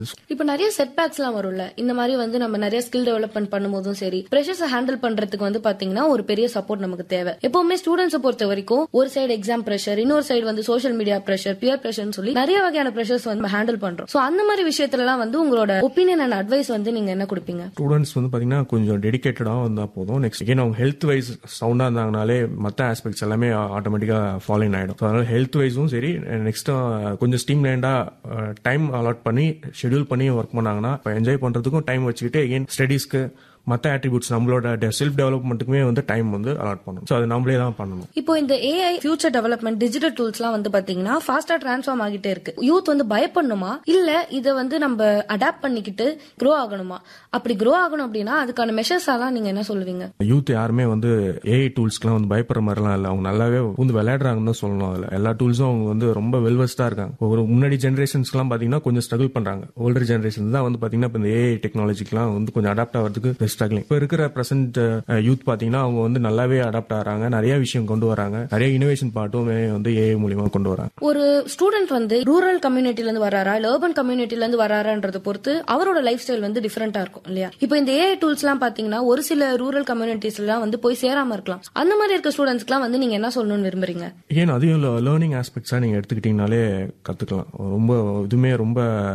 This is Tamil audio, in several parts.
இப்ப நிறைய செட்பேக்ஸ் எல்லாம் வரும்ல இந்த மாதிரி வந்து நம்ம நிறைய ஸ்கில் டெவலப்மெண்ட் பண்ணும்போதும் சரி ப்ரெஷர்ஸ் ஹேண்டில் பண்றதுக்கு வந்து பாத்தீங்கன்னா ஒரு பெரிய சப்போர்ட் நமக்கு தேவை எப்பவுமே ஸ்டூடெண்ட்ஸ் பொறுத்த வரைக்கும் ஒரு சைடு எக்ஸாம் ப்ரெஷர் இன்னொரு சைடு வந்து சோஷியல் மீடியா ப்ரெஷர் பியர் ப்ரெஷர்னு சொல்லி நிறைய வகையான ப்ரெஷர்ஸ் வந்து ஹேண்டில் பண்றோம் சோ அந்த மாதிரி விஷயத்துல எல்லாம் வந்து உங்களோட ஒப்பீனியன் அண்ட் அட்வைஸ் வந்து நீங்க என்ன கொடுப்பீங்க ஸ்டூடெண்ட்ஸ் வந்து பாத்தீங்கன்னா கொஞ்சம் டெடிகேட்டடாக வந்தா போதும் நெக்ஸ்ட் again அவங்க ஹெல்த் வைஸ் சவுண்டா இருந்தாங்கனாலே மற்ற ஆஸ்பெக்ட்ஸ் எல்லாமே ஆட்டோமேட்டிக்கா ஃபாலோயின் ஆயிடும் So, அதனால ஹெல்த் வைஸும் சரி நெக்ஸ்ட் கொஞ்சம் ஸ்டீம் லைண்டா டைம் அலாட் பண்ணி ஷெட்யூல் பண்ணி ஒர்க் பண்ணாங்கன்னா என்ஜாய் பண்றதுக்கும் டைம் வச்சுக்கிட்டு again ஸ்டடீஸ்க்கு மற்ற ஆட்ரிபியூட்ஸ் நம்மளோட செல்ஃப் டெவலப்மெண்ட்டுக்குமே வந்து டைம் வந்து அலாட் பண்ணணும் ஸோ அது நம்மளே தான் பண்ணணும் இப்போ இந்த ஏஐ ஃபியூச்சர் டெவலப்மெண்ட் டிஜிட்டல் டூல்ஸ்லாம் வந்து பாத்தீங்கன்னா ஃபாஸ்டா டிரான்ஸ்ஃபார்ம் ஆகிட்டே இருக்கு யூத் வந்து பயப்படணுமா இல்ல இதை வந்து நம்ம அடாப்ட் பண்ணிக்கிட்டு க்ரோ ஆகணுமா அப்படி க்ரோ ஆகணும் அப்படின்னா அதுக்கான மெஷர்ஸ் எல்லாம் நீங்க என்ன சொல்லுவீங்க யூத் யாருமே வந்து ஏஐ டூல்ஸ்க்குலாம் வந்து பயப்படுற மாதிரிலாம் இல்லை அவங்க நல்லாவே வந்து விளையாடுறாங்கன்னு தான் சொல்லணும் அதில் எல்லா டூல்ஸும் அவங்க வந்து ரொம்ப வெல்வெஸ்டா இருக்காங்க ஒரு முன்னாடி ஜென்ரேஷன்ஸ்க்குலாம் பார்த்தீங்கன்னா கொஞ்சம் ஸ்ட்ரகிள் பண்றாங்க ஓல்டர் ஜென்ரேஷன் தான் வந்து பார்த்தீங்கன்னா இப்போ இந்த ஏஐ டெக்னாலஜிக்குலாம் வந்து கொஞ்சம் அடாப்ட் ஆகிறதுக்கு ஸ்ட்ரகிளிங் இப்போ இருக்கிற ப்ரெசென்ட் யூத் பார்த்தீங்கன்னா அவங்க வந்து நல்லாவே அடாப்ட் ஆகிறாங்க நிறைய விஷயம் கொண்டு வராங்க நிறைய இனோவேஷன் பார்ட்டுமே வந்து ஏஐ மூலியமா கொண்டு வராங்க ஒரு ஸ்டூடெண்ட் வந்து ரூரல் கம்யூனிட்டில இருந்து வராரா இல்ல urban கம்யூனிட்டில இருந்து வராரான்றத பொறுத்து அவரோட லைஃப் ஸ்டைல் வந்து டிஃபரெண்டா இருக்கும் இல்லையா இப்போ இந்த ஏஐ டூல்ஸ் எல்லாம் பாத்தீங்கன்னா ஒரு சில ரூரல் கம்யூனிட்டிஸ் எல்லாம் வந்து போய் சேராம இருக்கலாம் அந்த மாதிரி இருக்க ஸ்டூடெண்ட்ஸ்க்குலாம் வந்து நீங்க என்ன சொல்லணும்னு விரும்புறீங்க ஏன் அதையும் லேர்னிங் ஆஸ்பெக்ட்ஸாக நீங்கள் எடுத்துக்கிட்டீங்கனாலே கற்றுக்கலாம் ரொம்ப இதுவுமே ரொம்ப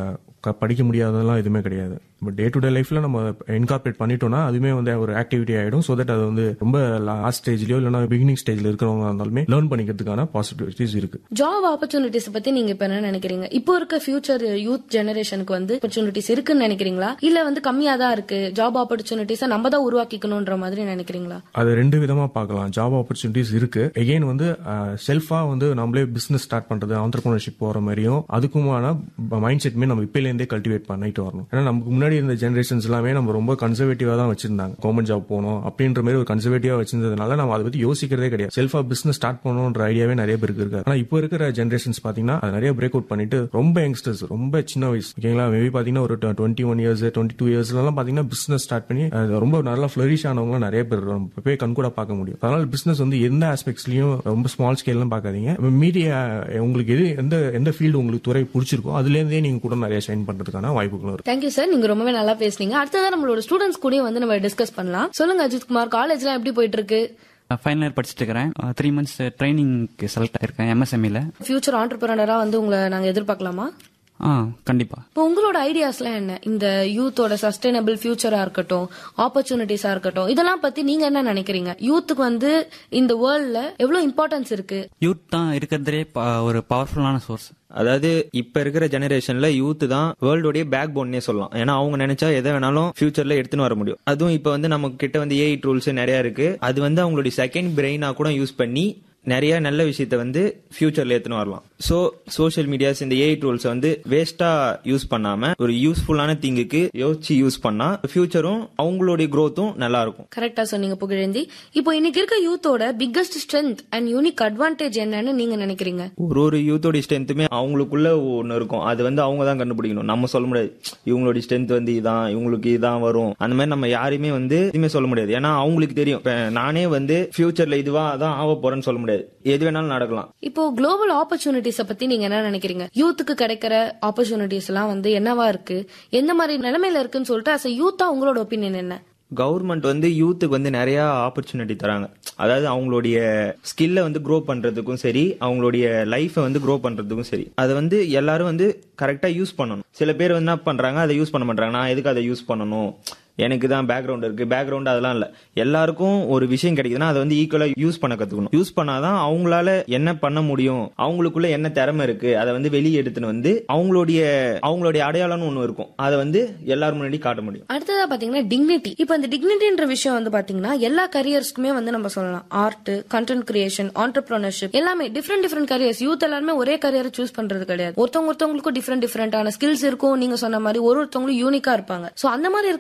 க- படிக்க முடியாததெல்லாம் எதுவுமே கிடையாது பட் டே டு டே லைஃப்ல நம்ம இன்கார்பரேட் பண்ணிட்டோம்னா அதுவுமே வந்து ஒரு ஆக்டிவிட்டி ஆயிடும் ஸோ தட் அது வந்து ரொம்ப லாஸ்ட் ஸ்டேஜ்லயோ இல்லைன்னா பிகினிங் ஸ்டேஜ்ல இருக்கிறவங்க இருந்தாலுமே லேர்ன் பண்ணிக்கிறதுக்கான பாசிபிலிட்டிஸ் இருக்கு ஜாப் ஆப்பர்ச்சுனிட்டிஸ் பத்தி நீங்க இப்ப என்ன நினைக்கிறீங்க இப்போ இருக்க ஃபியூச்சர் யூத் ஜெனரேஷனுக்கு வந்து ஆப்பர்ச்சுனிட்டிஸ் இருக்குன்னு நினைக்கிறீங்களா இல்ல வந்து கம்மியா தான் இருக்கு ஜாப் ஆப்பர்ச்சுனிட்டிஸ் நம்ம தான் உருவாக்கிக்கணும்ன்ற மாதிரி நினைக்கிறீங்களா அது ரெண்டு விதமா பார்க்கலாம் ஜாப் ஆப்பர்ச்சுனிட்டிஸ் இருக்கு எகெயின் வந்து செல்ஃபா வந்து நம்மளே பிசினஸ் ஸ்டார்ட் பண்றது ஆண்டர்பிரினர்ஷிப் போற மாதிரியும் அதுக்குமான மைண்ட் செட்மே நம்ம இப்பல இருந்தே கல்டிவேட் பண்ணிட்டு வரணும் ஏன்னா நமக்கு முன்னாடி இருந்த ஜென்ரேஷன்ஸ் எல்லாமே நம்ம ரொம்ப கன்சர்வேட்டிவா தான் வச்சிருந்தாங்க கவர்மெண்ட் ஜாப் போகணும் அப்படின்ற மாதிரி ஒரு கன்சர்வேட்டிவா வச்சிருந்ததுனால நம்ம அதை பத்தி யோசிக்கிறதே கிடையாது செல்ஃபா பிசினஸ் ஸ்டார்ட் பண்ணணும்ன்ற ஐடியாவே நிறைய பேருக்கு இருக்கு ஆனா இப்போ இருக்கிற ஜென்ரேஷன்ஸ் பாத்தீங்கன்னா அது நிறைய பிரேக் அவுட் பண்ணிட்டு ரொம்ப யங்ஸ்டர்ஸ் ரொம்ப சின்ன வயசு ஓகேங்களா மேபி பாத்தீங்கன்னா ஒரு twenty one years twenty two இயர்ஸ்லாம் பாத்தீங்கன்னா பிசினஸ் ஸ்டார்ட் பண்ணி அது ரொம்ப நல்லா ஃபிளரிஷ் ஆனவங்க நிறைய பேர் நம்ம போய் கண் கூட பார்க்க முடியும் அதனால பிசினஸ் வந்து எந்த ஆஸ்பெக்ட்ஸ்லயும் ரொம்ப ஸ்மால் ஸ்கேல்லாம் பார்க்காதீங்க மீடியா உங்களுக்கு எது எந்த எந்த ஃபீல்டு உங்களுக்கு துறை பிடிச்சிருக்கோ அதுல இருந்தே நீங்க கூட நிறைய ஷைன் பண்றதுக்கான வாய்ப்புகளும் இருக்கு தேங்க்யூ சார் நீங்க ரொம்பவே நல்லா பேசுனீங்க அடுத்ததான் நம்மளோட ஸ்டூடெண்ட்ஸ் கூட வந்து நம்ம டிஸ்கஸ் பண்ணலாம் சொல்லுங்க அஜித் குமார் காலேஜ்லாம் எப்படி போயிட்டு இருக்கு ஃபைனல் இயர் படிச்சுட்டு இருக்கிறேன் த்ரீ மந்த்ஸ் ட்ரைனிங்க்கு செலக்ட் ஆயிருக்கேன் எம்எஸ்எம்இல ஃபியூச்சர் ஆண்டர்பிரினரா வந்து உங்களை நாங்க எதிர்பார்க்கலாமா ஆ கண்டிப்பா இப்போ உங்களோட ஐடியாஸ்லாம் என்ன இந்த யூத்தோட சஸ்டைனபிள் ஃபியூச்சரா இருக்கட்டும் ஆப்பர்ச்சுனிட்டிஸா இருக்கட்டும் இதெல்லாம் பத்தி நீங்க என்ன நினைக்கிறீங்க யூத்துக்கு வந்து இந்த வேர்ல்ட்ல எவ்வளவு இம்பார்ட்டன்ஸ் இருக்கு யூத் தான் இருக்கிறதுலே ப- ஒரு பவர்ஃபுல்லான சோர்ஸ் அதாவது இப்ப இருக்கிற ஜெனரேஷன்ல யூத் தான் வேர்ல்டோடைய பேக் போன்னே சொல்லலாம் ஏன்னா அவங்க நினைச்சா எதை வேணாலும் ஃபியூச்சர்ல எடுத்துன்னு வர முடியும் அதுவும் இப்ப வந்து நம்ம கிட்ட வந்து ஏஐ டூல்ஸ் நிறைய இருக்கு அது வந்து அவங்களுடைய செகண்ட் பிரெயினா கூட யூஸ் பண்ணி நிறைய நல்ல விஷயத்த வந்து ஃபியூச்சர்ல எடுத்துன்னு வரலாம் சோ சோஷியல் மீடியாஸ் இந்த ஏஐ டூல்ஸ் வந்து வேஸ்டா யூஸ் பண்ணாம ஒரு யூஸ்ஃபுல்லான திங்குக்கு யோசிச்சு யூஸ் பண்ணா ஃபியூச்சரும் அவங்களுடைய growth-உம் நல்லா இருக்கும் கரெக்டா சொன்னீங்க புகழேந்தி இப்போ இன்னைக்கு இருக்க யூத்தோட biggest strength and unique advantage என்னன்னு நீங்க நினைக்கிறீங்க ஒரு ஒரு யூத்தோட ஸ்ட்ரென்த்துமே அவங்களுக்குள்ள ஒன்று இருக்கும் அது வந்து அவங்க தான் கண்டுபிடிக்கணும் நம்ம சொல்ல முடியாது இவங்களோட ஸ்ட்ரென்த் வந்து இதான் இவங்களுக்கு இதான் வரும் அந்த மாதிரி நம்ம யாரையுமே வந்து எதுவுமே சொல்ல முடியாது ஏன்னா அவங்களுக்கு தெரியும் இப்ப நானே வந்து ஃபியூச்சர்ல இதுவா தான் ஆக போறேன்னு சொல்ல முடியாது எது வேணாலும் நடக்கலாம் இப்போ குளோபல் ஆப்பர்ச்சுனிட்டிஸ பத்தி நீங்க என்ன நினைக்கிறீங்க யூத்துக்கு கிடைக்கிற ஆப்பர்ச்சுனிட்டிஸ் எல்லாம் வந்து என்னவா இருக்கு எந்த மாதிரி நிலைமையில இருக்குன்னு சொல்லிட்டு அஸ் யூத்தா உங்களோட ஒப்பீனியன் என்ன கவர்மெண்ட் வந்து யூத்துக்கு வந்து நிறைய ஆப்பர்ச்சுனிட்டி தராங்க அதாவது அவங்களுடைய ஸ்கில்லை வந்து க்ரோ பண்றதுக்கும் சரி அவங்களுடைய லைஃபை வந்து க்ரோ பண்றதுக்கும் சரி அதை வந்து எல்லாரும் வந்து கரெக்டா யூஸ் பண்ணணும் சில பேர் வந்து என்ன பண்றாங்க அதை யூஸ் பண்ண மாட்டாங்க நான் எதுக்கு அதை யூஸ் பண்ணணும் எனக்கு தான் பேக்ரவுண்ட் இருக்கு பேக்ரவுண்ட் அதெல்லாம் இல்ல எல்லாருக்கும் ஒரு விஷயம் கிடைக்குதுன்னா அதை வந்து ஈக்குவலா யூஸ் பண்ண கத்துக்கணும் யூஸ் பண்ணாதான் அவங்களால என்ன பண்ண முடியும் அவங்களுக்குள்ள என்ன திறமை இருக்கு அதை வந்து வெளியே எடுத்துன்னு வந்து அவங்களுடைய அவங்களுடைய அடையாளம்னு ஒண்ணு இருக்கும் அதை வந்து எல்லாரும் முன்னாடி காட்ட முடியும் அடுத்ததா பாத்தீங்கன்னா டிக்னிட்டி இப்போ இந்த டிக்னிட்டின்ற விஷயம் வந்து பாத்தீங்கன்னா எல்லா கரியர்ஸ்க்குமே வந்து நம்ம சொல்லலாம் ஆர்ட் கண்டென்ட் கிரியேஷன் ஆண்டர்பிரினர்ஷிப் எல்லாமே டிஃப்ரெண்ட் டிஃப்ரெண்ட் கரியர்ஸ் யூத் எல்லாருமே ஒரே கரியரை சூஸ் பண்றது கிடையாது ஒருத்தவங்க ஒருத்தவங்களுக்கும் டிஃப்ரெண்ட் டிஃப்ரெண்டான ஸ்கில்ஸ் இருக்கும் நீங்க சொன்ன மாதிரி ஒரு ஒருத்தவங்களும் யூனிக்கா இருப்பாங்க சோ அந்த மாதிரி இருக்கிறவங்க எல்லாருமே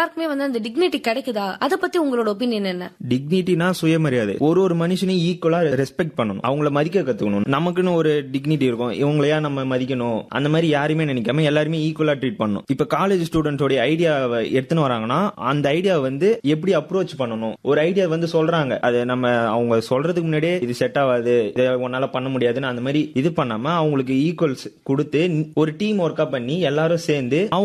எல்லாருக்குமே வந்து அந்த டிக்னிட்டி கிடைக்குதா அத பத்தி உங்களோட ஒப்பீனியன் என்ன டிக்னிட்டினா சுயமரியாதை ஒரு ஒரு மனுஷனையும் ஈக்குவலா ரெஸ்பெக்ட் பண்ணணும் அவங்கள மதிக்க கத்துக்கணும் நமக்குன்னு ஒரு டிக்னிட்டி இருக்கும் இவங்களையா நம்ம மதிக்கணும் அந்த மாதிரி யாருமே நினைக்காம எல்லாருமே ஈக்குவலா ட்ரீட் பண்ணணும் இப்ப காலேஜ் ஸ்டூடெண்ட்ஸோட ஐடியாவை எடுத்துன்னு வராங்கன்னா அந்த ஐடியா வந்து எப்படி அப்ரோச் பண்ணணும் ஒரு ஐடியா வந்து சொல்றாங்க அது நம்ம அவங்க சொல்றதுக்கு முன்னாடியே இது செட் ஆகாது இதை உன்னால பண்ண முடியாதுன்னு அந்த மாதிரி இது பண்ணாம அவங்களுக்கு ஈக்குவல்ஸ் கொடுத்து ஒரு டீம் ஒர்க்கா பண்ணி எல்லாரும் சேர்ந்து